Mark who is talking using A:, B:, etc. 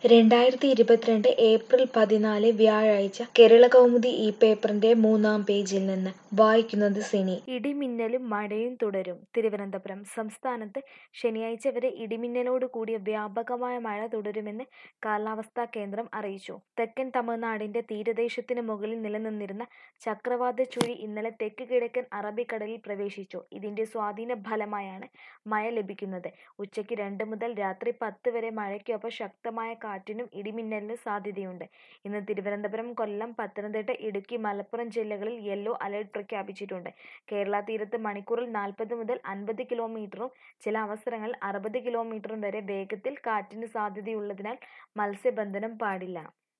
A: രണ്ടായിരത്തി ഇരുപത്തിരണ്ട് ഏപ്രിൽ പതിനാല് വ്യാഴാഴ്ച കേരളകൗമുദി ഈ പേപ്പറിന്റെ മൂന്നാം പേജിൽ നിന്ന് വായിക്കുന്നത് സിനി
B: ഇടിമിന്നലും മഴയും തുടരും തിരുവനന്തപുരം സംസ്ഥാനത്ത് ശനിയാഴ്ച വരെ ഇടിമിന്നലോട് കൂടിയ വ്യാപകമായ മഴ തുടരുമെന്ന് കാലാവസ്ഥാ കേന്ദ്രം അറിയിച്ചു തെക്കൻ തമിഴ്നാടിന്റെ തീരദേശത്തിന് മുകളിൽ നിലനിന്നിരുന്ന ചക്രവാത ചുഴി ഇന്നലെ തെക്ക് കിഴക്കൻ അറബിക്കടലിൽ പ്രവേശിച്ചു ഇതിന്റെ സ്വാധീന ഫലമായാണ് മഴ ലഭിക്കുന്നത് ഉച്ചയ്ക്ക് രണ്ട് മുതൽ രാത്രി പത്ത് വരെ മഴയ്ക്കൊപ്പം ശക്തമായ കാറ്റിനും ഇടിമിന്നലിനും സാധ്യതയുണ്ട് ഇന്ന് തിരുവനന്തപുരം കൊല്ലം പത്തനംതിട്ട ഇടുക്കി മലപ്പുറം ജില്ലകളിൽ യെല്ലോ അലർട്ട് പ്രഖ്യാപിച്ചിട്ടുണ്ട് കേരള തീരത്ത് മണിക്കൂറിൽ നാൽപ്പത് മുതൽ അൻപത് കിലോമീറ്ററും ചില അവസരങ്ങളിൽ അറുപത് കിലോമീറ്ററും വരെ വേഗത്തിൽ കാറ്റിന് സാധ്യതയുള്ളതിനാൽ മത്സ്യബന്ധനം പാടില്ല